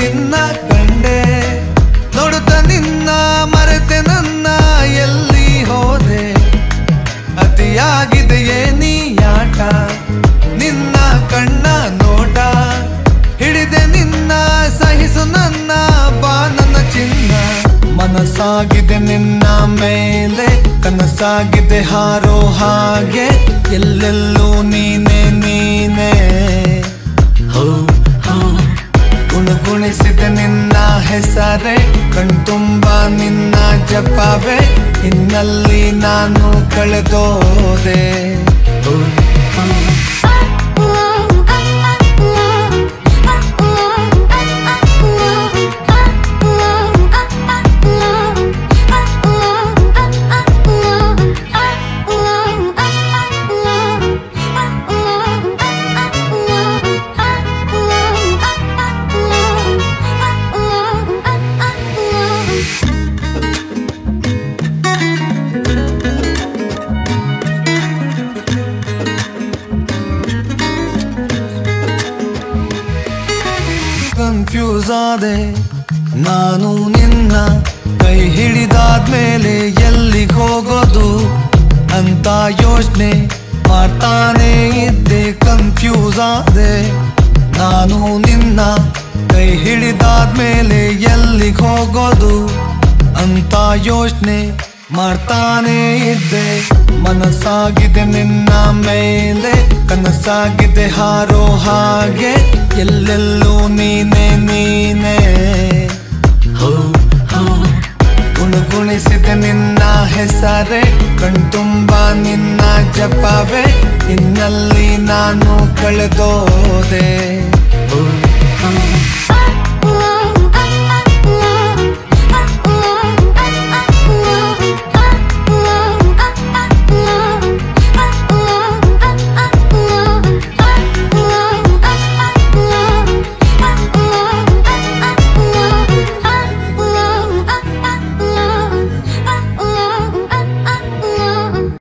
ನಿನ್ನ ಕಂಡೆ ನೋಡುತ್ತ ನಿನ್ನ ಮರೆತೆ ನನ್ನ ಎಲ್ಲಿ ಹೋದೆ ಅತಿಯಾಗಿದೆಯೇ ನೀ ಆಟ ನಿನ್ನ ಕಣ್ಣ ನೋಟ ಹಿಡಿದೆ ನಿನ್ನ ಸಹಿಸು ನನ್ನ ಬಾ ನನ್ನ ಚಿನ್ನ ಮನಸ್ಸಾಗಿದೆ ನಿನ್ನ ಮೇಲೆ ಕನಸಾಗಿದೆ ಹಾರೋ ಹಾಗೆ ಎಲ್ಲೆಲ್ಲೂ ನೀನೆ ನೀನೆ ಹೋ ಹೋ ಗುಣಗುಣಿಸಿದ ನಿನ್ನ ಹೆಸರೇ ಕಣ್ತುಂಬ ನಿನ್ನ ಜಪವೇ ಇನ್ನಲ್ಲಿ ನಾನು ಕಳೆದೋದೆ ಹೋ, ಹೋ. ಕನ್ಫ್ಯೂಸ್ ಆದೆ ನಾನು ನಿನ್ನ ಕೈ ಹಿಡಿದಾದ್ಮೇಲೆ ಎಲ್ಲಿಗೆ ಹೋಗೋದು ಅಂತ ಯೋಚನೆ ಮಾಡ್ತಾನೆ ಇದ್ದೆ ಕನ್ಫ್ಯೂಸ್ ಆದೆ ನಾನು ನಿನ್ನ ಕೈ ಹಿಡಿದಾದ್ಮೇಲೆ ಎಲ್ಲಿಗೆ ಹೋಗೋದು ಅಂತ ಯೋಚನೆ ಮಾಡ್ತಾನೆ ಇದ್ದೆ ಮನಸ್ಸಾಗಿದೆ ನಿನ್ನ ಮೇಲೆ ಕನಸಾಗಿದೆ ಹಾರೋ ಹಾಗೆ ಎಲ್ಲೆಲ್ಲೂ ನೀನೆ ನೀನೆ ಹೋ ಹೋ ಗುಣಗುಣಿಸಿದೆ ನಿನ್ನ ಹೆಸರೇ ಕಣ್ತುಂಬ ನಿನ್ನ ಜಪವೇ ಇನ್ನಲ್ಲಿ ನಾನು ಕಳೆದೋದೆ ಹೋ